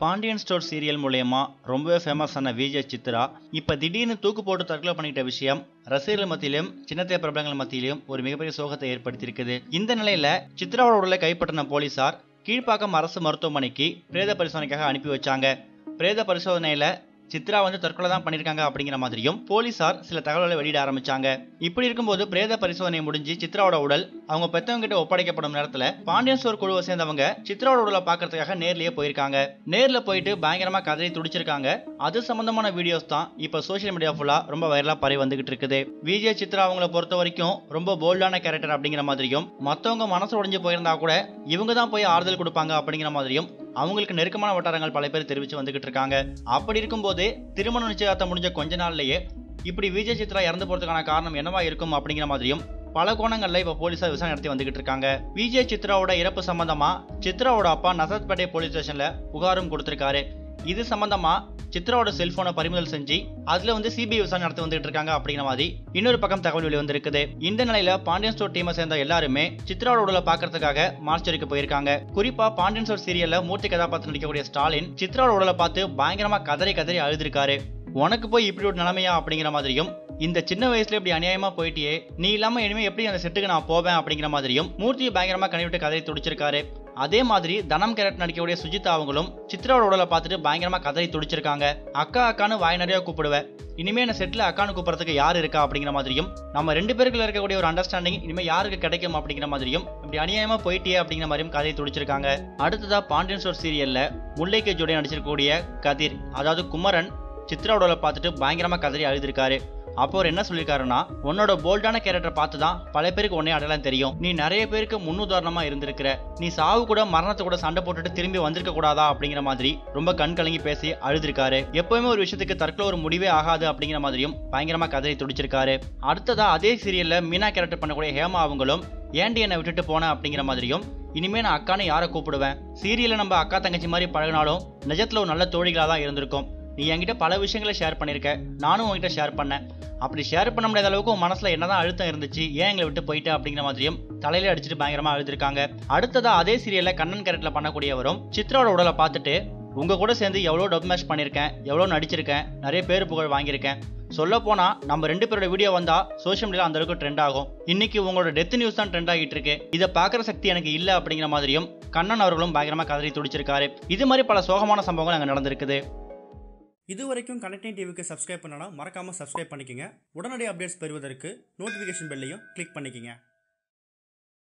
Pandian store serial மூலயமா ரொம்பவே ஃபேமஸான விஜய் சித்ரா இப்போ திடீர்னு தூக்கு போட்டு தற்கொலை பண்ணிக்கிட்ட விஷயம் ரசிகர்கள் மத்தியிலும் சின்னத்திரை பிரபலங்கள் மத்தியிலும் ஒரு மிகப்பெரிய சோகத்தை ஏற்படுத்தியிருக்குது இந்த நிலையில சித்ராவோட உடலை கைப்பற்றின போலீசார் கீழ்ப்பாக்கம் அரசு மருத்துவமனைக்கு பிரேத பரிசோதனைக்காக அனுப்பி வச்சாங்க பிரேத பரிசோதனையில சித்ரா வந்து தற்கொலை தான் பண்ணியிருக்காங்க அப்படிங்கிற மாதிரியும் போலீசார் சில தகவல்களை வெளியிட ஆரம்பிச்சாங்க இப்படி இருக்கும்போது பிரேத பரிசோதனை முடிஞ்சு சித்ராவோட உடல் அவங்க பெத்தவங்க கிட்ட ஒப்படைக்கப்படும் நேரத்துல பாண்டியன் ஸ்டோர் குழுவை சேர்ந்தவங்க சித்ராவோட உடலை பார்க்கறதுக்காக நேர்லயே போயிருக்காங்க நேர்ல போயிட்டு பயங்கரமா கதறி துடிச்சிருக்காங்க அது சம்பந்தமான வீடியோஸ் தான் இப்ப சோஷியல் மீடியா ஃபுல்லா ரொம்ப வைரலா பரவி வந்துகிட்டு இருக்குது விஜய் சித்ரா அவங்கள பொறுத்த வரைக்கும் ரொம்ப போல்டான கேரக்டர் அப்படிங்கிற மாதிரியும் மத்தவங்க மனசு உடைஞ்சு போயிருந்தா கூட இவங்க தான் போய் ஆறுதல் கொடுப்பாங்க அப்படிங்கிற மாதிரியும் அவங்களுக்கு நெருக்கமான வட்டாரங்கள் பல பேர் தெரிவிச்சு வந்துகிட்டு இருக்காங்க அப்படி இருக்கும்போது திருமண நிச்சயதார்த்தம் முடிஞ்ச கொஞ்ச நாள்லயே இப்படி விஜய் சித்ரா இறந்து போறதுக்கான காரணம் என்னவா இருக்கும் அப்படிங்கிற மாதிரியும் பல கோணங்கள்ல இப்ப போலீசார் விசாரணை நடத்தி வந்துகிட்டு இருக்காங்க விஜய் சித்ராவோட இறப்பு சம்பந்தமா சித்ராவோட அப்பா நசத்பேட்டை போலீஸ் ஸ்டேஷன்ல புகாரும் கொடுத்திருக்காரு இது சம்பந்தமா சித்ராவோட செல்போனை பறிமுதல் செஞ்சு அதுல வந்து சிபிஐ விசாரணை நடத்தி வந்துட்டு இருக்காங்க அப்படிங்கிற மாதிரி இன்னொரு பக்கம் தகவல் வெளி வந்திருக்குது இந்த நிலையில பாண்டியன் ஸ்டோர் டீமை சேர்ந்த எல்லாருமே சித்ராவோட உடலை பாக்குறதுக்காக மார்ச்சரிக்கு போயிருக்காங்க குறிப்பா பாண்டியன் ஸ்டோர் சீரியல்ல மூர்த்தி கதாபாத்திரம் நடிக்கக்கூடிய ஸ்டாலின் சித்ராவோட உடலை பார்த்து பயங்கரமா கதறி கதறி அழுதுருக்காரு உனக்கு போய் இப்படி ஒரு நிலைமையா அப்படிங்கிற மாதிரியும் இந்த சின்ன வயசுல இப்படி அநியாயமா போயிட்டியே நீ இல்லாம இனிமே எப்படி அந்த செட்டுக்கு நான் போவேன் அப்படிங்கிற மாதிரியும் மூர்த்தியை பயங்கரமா கனிவிட்டு கதறி துடிச்சிருக்காரு அதே மாதிரி தனம் கேரட் நடிக்கக்கூடிய சுஜிதா அவங்களும் சித்ராவோட உடலை பார்த்துட்டு பயங்கரமா கதறி துடிச்சிருக்காங்க அக்கா அக்கான்னு வாய் நிறைய கூப்பிடுவேன் இனிமே என்ன செட்டில் அக்கானு கூப்பிடுறதுக்கு யார் இருக்கா அப்படிங்கிற மாதிரியும் நம்ம ரெண்டு பேருக்குள்ள இருக்கக்கூடிய ஒரு அண்டர்ஸ்டாண்டிங் இனிமே யாருக்கு கிடைக்கும் அப்படிங்கிற மாதிரியும் இப்படி அநியாயமா போயிட்டே அப்படிங்கிற மாதிரியும் கதையை துடிச்சிருக்காங்க அடுத்ததா பாண்டியன் ஸ்டோர் சீரியல்ல முல்லைக்கு ஜோடி நடிச்சிருக்கக்கூடிய கதிர் அதாவது குமரன் சித்ராவோட உடலை பார்த்துட்டு பயங்கரமா கதறி அழுதுருக்காரு அப்போ அவர் என்ன சொல்லியிருக்காருன்னா உன்னோட போல்டான கேரக்டர் பார்த்து தான் பல பேருக்கு உன்னே அடையாளம் தெரியும் நீ நிறைய பேருக்கு முன்னுதாரணமா இருந்திருக்கிற நீ சாவு கூட மரணத்தை கூட சண்டை போட்டுட்டு திரும்பி வந்திருக்க கூடாதா அப்படிங்கிற மாதிரி ரொம்ப கண் கலங்கி பேசி அழுதுருக்காரு எப்பவுமே ஒரு விஷயத்துக்கு தற்கொலை ஒரு முடிவே ஆகாது அப்படிங்கிற மாதிரியும் பயங்கரமா கதறி துடிச்சிருக்காரு அடுத்ததா அதே சீரியல்ல மீனா கேரக்டர் பண்ணக்கூடிய ஹேமா அவங்களும் ஏண்டி என்னை விட்டுட்டு போனேன் அப்படிங்கிற மாதிரியும் இனிமே நான் அக்கான்னு யாரை கூப்பிடுவேன் சீரியல்ல நம்ம அக்கா தங்கச்சி மாதிரி பழகினாலும் நிஜத்துல ஒரு நல்ல தோழிகளா தான் இருந்திருக்கும் நீ என்கிட்ட பல விஷயங்களை ஷேர் பண்ணியிருக்க நானும் உன்கிட்ட ஷேர் பண்ணேன் அப்படி ஷேர் பண்ண முடியாத அளவுக்கு உன் மனசுல என்னதான் அழுத்தம் இருந்துச்சு ஏன் எங்களை விட்டு போயிட்ட அப்படிங்கிற மாதிரியும் தலையில அடிச்சுட்டு பயங்கரமா அழுதுருக்காங்க அடுத்ததா அதே சீரியல்ல கண்ணன் கேரக்டர்ல பண்ணக்கூடியவரும் சித்ராவோட உடலை பார்த்துட்டு உங்க கூட சேர்ந்து எவ்வளோ டப் மேட்ச் பண்ணியிருக்கேன் எவ்வளோ நடிச்சிருக்கேன் நிறைய பேர் புகழ் வாங்கியிருக்கேன் சொல்ல போனா நம்ம ரெண்டு பேரோட வீடியோ வந்தா சோஷியல் மீடியா அந்த அளவுக்கு ட்ரெண்ட் ஆகும் இன்னைக்கு உங்களோட டெத் நியூஸ் தான் ட்ரெண்ட் ஆகிட்டு இருக்கு இதை பார்க்குற சக்தி எனக்கு இல்லை அப்படிங்கிற மாதிரியும் கண்ணன் அவர்களும் பயங்கரமா கதறி துடிச்சிருக்காரு இது மாதிரி பல சோகமான சம்பவங்கள் அங்கே நடந்திருக்குது இது வரைக்கும் கனெக்டிங் டிவிக்கு சப்ஸ்கிரைப் பண்ணனா மறக்காமல் சப்ஸ்கிரைப் பண்ணிக்கங்க உடனடி அப்டேட்ஸ் பெறுவதற்கு நோட்டிஃபிகேஷன் பெல்லையும் கிளிக் பண்ணிக்கங்க